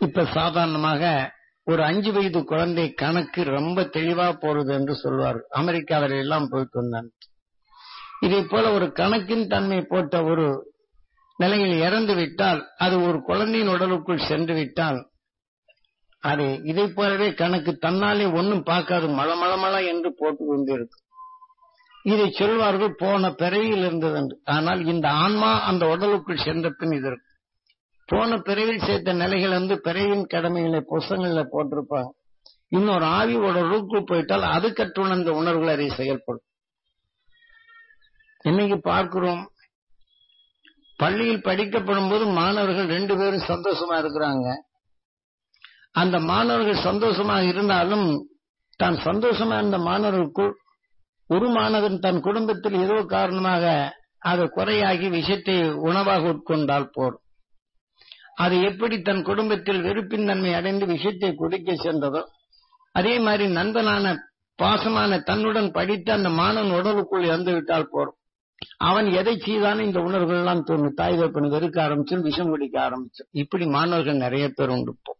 இப்ப சாதாரணமாக ஒரு அஞ்சு வயது குழந்தை கணக்கு ரொம்ப தெளிவா போறது என்று சொல்வார் அமெரிக்காவில எல்லாம் போயிட்டு வந்தான் இதே போல ஒரு கணக்கின் தன்மை போட்ட ஒரு நிலையில் இறந்து விட்டால் அது ஒரு குழந்தையின் உடலுக்குள் சென்று விட்டால் அது இதை போலவே கணக்கு தன்னாலே ஒன்னும் பார்க்காது மழ மழ மழ என்று போட்டு கொண்டிருக்கும் இதை சொல்வார்கள் போன பிறவியில் இருந்தது என்று ஆனால் இந்த ஆன்மா அந்த உடலுக்குள் சென்ற பின் இது இருக்கும் போன பிறவில் சேர்த்த நிலைகள் வந்து பிறவின் கடமைகளை புஸ்தகங்கள்ல போட்டிருப்பாங்க இன்னொரு ஆவி உடலுக்குள் போயிட்டால் அது கற்றுணர்ந்த உணர்வுகள் அதை செயல்படும் இன்னைக்கு பார்க்கிறோம் பள்ளியில் படிக்கப்படும் போது மாணவர்கள் ரெண்டு பேரும் சந்தோஷமா இருக்கிறாங்க அந்த மாணவர்கள் சந்தோஷமா இருந்தாலும் தான் சந்தோஷமா இருந்த மாணவர்களுக்குள் ஒரு மாணவன் தன் குடும்பத்தில் ஏதோ காரணமாக அது குறையாகி விஷயத்தை உணவாக உட்கொண்டால் போரும் அது எப்படி தன் குடும்பத்தில் வெறுப்பின் தன்மை அடைந்து விஷயத்தை குடிக்க சென்றதோ அதே மாதிரி நண்பனான பாசமான தன்னுடன் படித்த அந்த மாணவன் உடலுக்குள் இறந்து விட்டால் போரும் அவன் எதை செய்தாலும் இந்த உணர்வுகள் எல்லாம் தோணும் தாய் தப்பன் வெறுக்க ஆரம்பிச்சு விஷம் குடிக்க ஆரம்பிச்சு இப்படி மாணவர்கள் நிறைய பேர் உண்டு இப்போ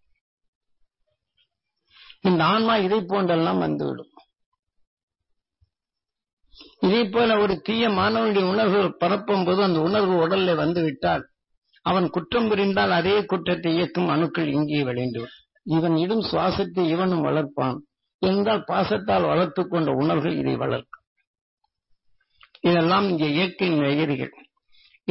இந்த ஆன்மா இதை போன்றெல்லாம் வந்துவிடும் இதே போல ஒரு தீய மாணவனுடைய உணர்வுகள் பரப்பும் போது அந்த உணர்வு உடல்ல வந்து விட்டால் அவன் குற்றம் புரிந்தால் அதே குற்றத்தை இயக்கும் அணுக்கள் இங்கே விளைந்துவிடும் இவன் இடும் சுவாசத்தை இவனும் வளர்ப்பான் என்றால் பாசத்தால் வளர்த்துக் கொண்ட உணர்வுகள் இதை வளர்க்கும் இதெல்லாம் இங்கே இயற்கையின் எதிரிகள்